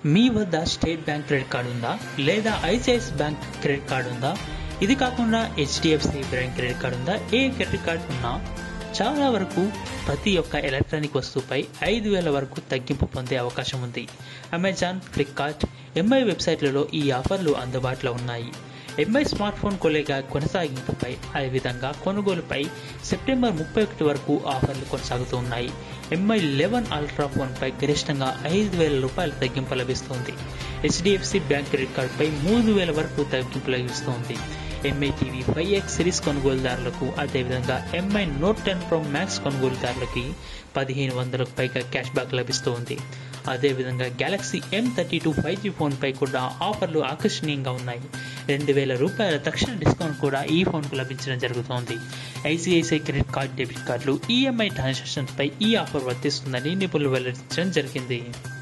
మీ వద్ద state bank credit card ఉందా లేదా ఐసిఐసి బ్యాంక్ క్రెడిట్ కార్డు ఉందా ఇది కాకుండా హెచ్డిఎఫ్సి బ్యాంక్ క్రెడిట్ కార్డు ఉందా ఏ క్రెడిట్ కార్డు ఉన్నా చాలా వరకు ప్రతి ఒక్క ఎలక్ట్రానిక్ వస్తువుపై ఐదు వేల వరకు తగ్గింపు పొందే అవకాశం ఉంది అమెజాన్ ఫ్లిప్కార్ట్ ఎంఐ వెబ్సైట్లలో ఈ ఆఫర్లు అందుబాటులో ఉన్నాయి ఎంఐ స్మార్ట్ ఫోన్ కొలేగా కొనసాగింపుపై అదేవిధంగా కొనుగోలుపై సెప్టెంబర్ ముప్పై ఒకటి వరకు ఆఫర్లు కొనసాగుతూ ఉన్నాయి ఎంఐ లెవెన్ అల్ట్రా ఫోన్పై గరిష్టంగా ఐదు వేల రూపాయల తగ్గింపు లభిస్తుంది హెచ్డిఎఫ్సి బ్యాంక్ క్రెడిట్ కార్డుపై మూడు వేల వరకు తగ్గింపు లభిస్తుంది Mi TV five X series కొనుగోలుదారులకు అదేవిధంగా Mi Note ten Pro Max కొనుగోలుదారులకి పదిహేను వందలకు పైగా క్యాష్ బ్యాక్ లభిస్తూ ఉంది అదేవిధంగా Galaxy M thirty two five G ఫోన్పై కూడా ఆఫర్లు ఆకర్షణీయంగా ఉన్నాయి రెండు వేల రూపాయల తక్షణ డిస్కౌంట్ కూడా ఈ ఫోన్కు లభించడం జరుగుతోంది ఐసిఐసిఐ క్రెడిట్ కార్డ్ డెబిట్ కార్డులు ఈఎంఐ ట్రాన్సాక్షన్పై ఈ ఆఫర్ వర్తిస్తుందని నిపుణులు వెల్లడించడం జరిగింది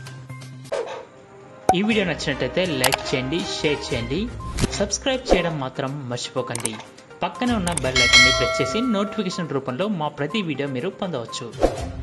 ఈ వీడియో నచ్చినట్లయితే లైక్ చేయండి షేర్ చేయండి సబ్స్క్రైబ్ చేయడం మాత్రం మర్చిపోకండి పక్కనే ఉన్న బెల్ ఐకాన్ని ప్రెస్ చేసి నోటిఫికేషన్ రూపంలో మా ప్రతి వీడియో మీరు పొందవచ్చు